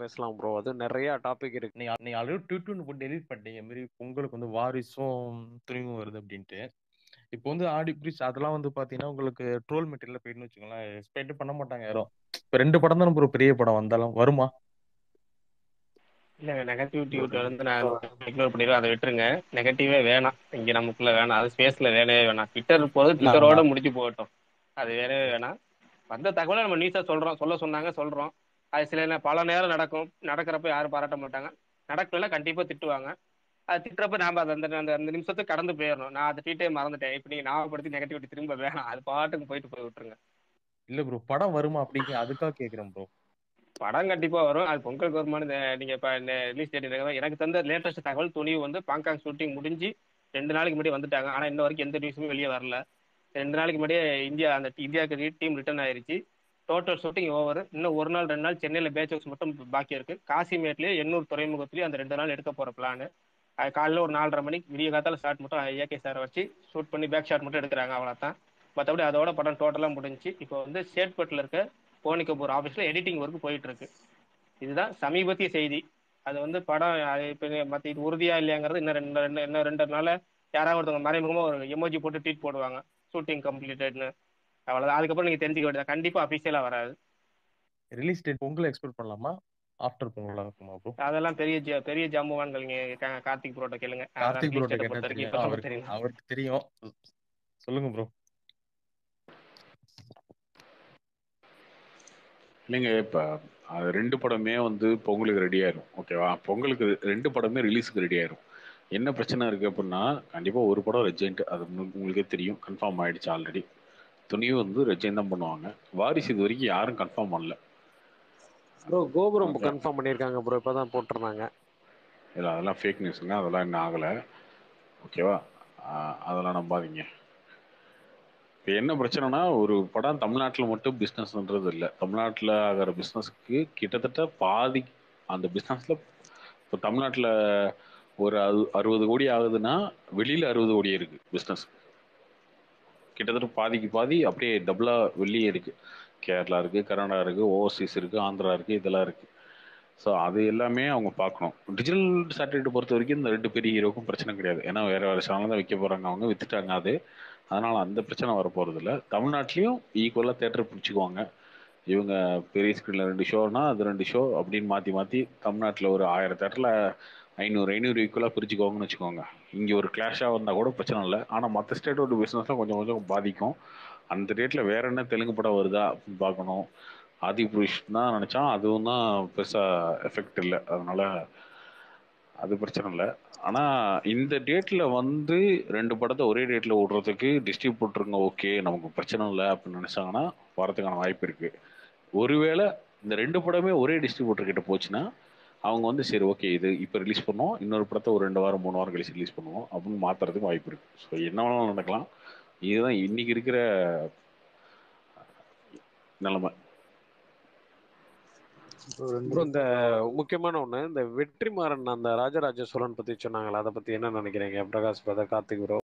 பேசலாம் ப்ரோ அது நிறைய டாபிக் இருக்கு நீங்க நீங்க ஆல்ரெடி ட்விட் ஒன்று போட்டு டெலிட் பண்ணிட்டீங்க மாரி பொங்கலுக்கு வந்து வாரிசும் துணிவும் வருது அப்படின்ட்டு இப்போ வந்து ஆடி பிரிஸ் அதெல்லாம் வந்து பாத்தீங்கன்னா உங்களுக்கு ட்ரோல் மெட்டீரியல் போயிட்டுன்னு வச்சுக்கோங்களேன் எக்ஸ்பெக்ட் பண்ண மாட்டாங்க யாரும் இப்போ ரெண்டு படம் தான் ஒரு பெரிய படம் வந்தாலும் வருமா இல்ல நெகட்டிவிட்டி வந்து நான் இக்னோர் பண்ணிடுவேன் அதை விட்டுருங்க நெகட்டிவே வேணாம் இங்க நமக்குள்ள வேணாம் அது ஸ்பேஸ்ல வேணவே வேணாம் ட்விட்டர் போது ட்விட்டரோட முடிச்சு போகட்டும் அது வேணவே வேணாம் வந்த தகவலை நம்ம நியூஸா சொல்றோம் சொல்ல சொன்னாங்க சொல்றோம் அது சில நே- பல நேரம் நடக்கும் நடக்கிறப்ப யாரும் பாராட்ட மாட்டாங்க நடக்கல கண்டிப்பா திட்டுவாங்க அது திட்டுறப்ப நாம அது அந்த அந்த அந்த நிமிஷத்தை கடந்து போயிடணும் நான் அந்த ட்வீட்டே மறந்துட்டேன் இப்ப நீங்க ஞாபகப்படுத்தி நெகட்டிவிட்டி திரும்ப வேணாம் அது பாட்டுக்கு போயிட்டு போய் விட்டுருங்க இல்ல ப்ரோ படம் வருமா அப்படிங்க அதுக்காக கேக்குறேன் ப்ரோ படம் கண்டிப்பா வரும் அது பொங்கல் கவர்மெண்ட் நீங்க இப்ப ரிலீஸ் டேட் எனக்கு தந்த லேட்டஸ்ட் தகவல் துணிவு வந்து பாங்காங் ஷூட்டிங் முடிஞ்சு ரெண்டு நாளைக்கு முன்னாடி வந்துட்டாங்க ஆனா இன்ன வரைக்கும் எந்த நியூஸுமே வெளியே வரல ரெண்டு நாளைக்கு முன்னாடியே இந்தியா அந்த இந்தியாவுக்கு டீம் ரிட்டர்ன் ஆயிருச்சு டோட்டல் ஷூட்டிங் ஓவர் இன்னும் ஒரு நாள் ரெண்டு நாள் சென்னையில பேட்ச் ஒர்க்ஸ் மட்டும் பாக்கி இருக்கு காசிமேட்லயே எண்ணூர் துறைமுகத்திலயும் அந்த ரெண்டு நாள் எடுக்க போற பிளான் அது காலைல ஒரு நாலரை மணிக்கு விடிய காத்தால ஸ்டார்ட் மட்டும் ஏகே சாரை வச்சு ஷூட் பண்ணி பேக் ஷாட் மட்டும் எடுக்கிறாங்க அவ்வளவுதான் மற்றபடி அதோட படம் டோட்டலா முடிஞ்சு இப்போ வந்து சேட்பட்டில் இருக்க போனி கபூர் ஆஃபீஸ்ல எடிட்டிங் ஒர்க் போயிட்டு இருக்கு இதுதான் சமீபத்திய செய்தி அது வந்து படம் அது இப்போ மற்ற இது உறுதியா இல்லையாங்கிறது இன்னும் ரெண்டு ரெண்டு இன்னும் ரெண்டு நாள்ல யாராவது ஒருத்தவங்க மறைமுகமா ஒரு எமோஜி போட்டு ட்வீட் போடுவாங்க ஷூட்டிங் கம்ப்ளீட்டட்னு அவ்வளவுதான் அதுக்கப்புறம் நீங்க தெரிஞ்சுக்க வேண்டியது கண்டிப்பா அபிஷியலா வராது ரிலீஸ் டேட் பொங்கல் எக்ஸ்பெக்ட் பண்ணலாமா ஆஃப்டர் பொங்கலா இருக்குமா ப்ரோ அதெல்லாம் பெரிய ஜ- பெரிய ஜம்புவான்கள் நீங்க கா- கார்த்திக் ப்ரோட்ட கேளுங்க அதெல்லாம் கார்த்திக் release ப்ரோட்ட date கேட்டா பொறுத்த வரைக்கும் தெரியும் இப்ப நமக்கு அவருக்கு தெரியும் அவருக்கு தெரியும் சொல்லுங்க ப்ரோ இல்லைங்க இப்போ அது ரெண்டு படமே வந்து பொங்கலுக்கு ரெடி ஆயிரும் ஓகேவா பொங்கலுக்கு ரெண்டு படமே ரிலீஸுக்கு ரெடி ஆயிரும் என்ன பிரச்சனை இருக்கு அப்படின்னா கண்டிப்பா ஒரு படம் ரெஜெண்ட் அது உங்களுக்கு- உங்களுக்கே தெரியும் கன்ஃபார்ம் ஆயிடுச்சு ஆல்ரெடி துணியும் வந்து ரெஜெண்ட் தான் பண்ணுவாங்க வாரிசு இது வரைக்கும் யாரும் கன்ஃபார்ம் பண்ணல ப்ரோ கோபுரம் கன்ஃபார்ம் பண்ணியிருக்காங்க ப்ரோ இப்பதான் போட்டிருந்தாங்க இல்லை அதெல்லாம் ஃபேக் நியூஸுங்க அதெல்லாம் இன்னும் ஆகலை ஓகேவா ஆஹ் அதெல்லாம் நம்பாதீங்க இப்போ என்ன பிரச்சனைனா ஒரு படம் தமிழ்நாட்டில் மட்டும் பிஸ்னஸ்ன்றது இல்லை தமிழ்நாட்டில் ஆகிற பிஸ்னஸ்க்கு கிட்டத்தட்ட பாதி அந்த பிஸ்னஸில் இப்போ தமிழ்நாட்டில் ஒரு அறு அறுபது கோடி ஆகுதுன்னா வெளியில் அறுபது கோடி இருக்குது பிஸ்னஸ் கிட்டத்தட்ட பாதிக்கு பாதி அப்படியே டபுளாக வெளியே இருக்குது கேரளா இருக்குது கர்நாடகா இருக்குது ஓவர்சீஸ் இருக்குது ஆந்திரா இருக்குது இதெல்லாம் இருக்குது ஸோ அது எல்லாமே அவங்க பார்க்கணும் டிஜிட்டல் சேட்டலைட் பொறுத்த வரைக்கும் இந்த ரெண்டு பெரிய ஹீரோக்கும் பிரச்சனை கிடையாது ஏன்னா வேற வேற சேனல் தான் வைக்க போறாங்க அவங்க வித்துட்டாங்க அது அதனால அந்த பிரச்சனை வரப்போறது இல்லை தமிழ்நாட்டிலையும் ஈக்குவலாக தேட்டர் பிடிச்சிக்குவாங்க இவங்க பெரிய ஸ்க்ரீனில் ரெண்டு ஷோனா அது ரெண்டு ஷோ அப்படின்னு மாற்றி மாற்றி தமிழ்நாட்டில் ஒரு ஆயிரம் தேட்டரில் ஐநூறு ஐநூறு ஈக்குவலாக பிரிச்சுக்குவாங்கன்னு வச்சுக்கோங்க இங்கே ஒரு கிளாஷாக வந்தால் கூட பிரச்சனை இல்லை ஆனால் மற்ற ஸ்டேட்டோட பிஸ்னஸ்லாம் கொஞ்சம் கொஞ்சம் பாதிக்கும் அந்த டேட்டில் வேற என்ன தெலுங்கு படம் வருதா அப்படின்னு பார்க்கணும் ஆதி புருஷ் தான் நினச்சான் அதுவும் தான் பெருசாக எஃபெக்ட் இல்லை அதனால அது பிரச்சனை இல்லை ஆனால் இந்த டேட்டில் வந்து ரெண்டு படத்தை ஒரே டேட்டில் விடுறதுக்கு டிஸ்ட்ரிபியூட்டருங்க ஓகே நமக்கு பிரச்சனை இல்லை அப்படின்னு நினச்சாங்கன்னா வரதுக்கான வாய்ப்பு இருக்குது ஒருவேளை இந்த ரெண்டு படமே ஒரே டிஸ்ட்ரிபியூட்டர் கிட்ட போச்சுன்னா அவங்க வந்து சரி ஓகே இது இப்போ ரிலீஸ் பண்ணுவோம் இன்னொரு படத்தை ஒரு ரெண்டு வாரம் மூணு வாரம் கழிச்சு ரிலீஸ் பண்ணுவோம் அப்படின்னு மாற்றுறதுக்கு வாய்ப்பு இருக்குது ஸோ என்ன வேணாலும் நடக்கலாம் இதுதான் இன்னைக்கு இருக்கிற நிலைமை ப்ரோ இந்த முக்கியமான ஒண்ணு இந்த வெற்றிமாறன் அந்த ராஜராஜ சோழன் பத்தி சொன்னாங்களா அதை பத்தி என்ன நினைக்கிறீங்க பிரகாஷ் பிரதா கார்த்திக் ப்ரோ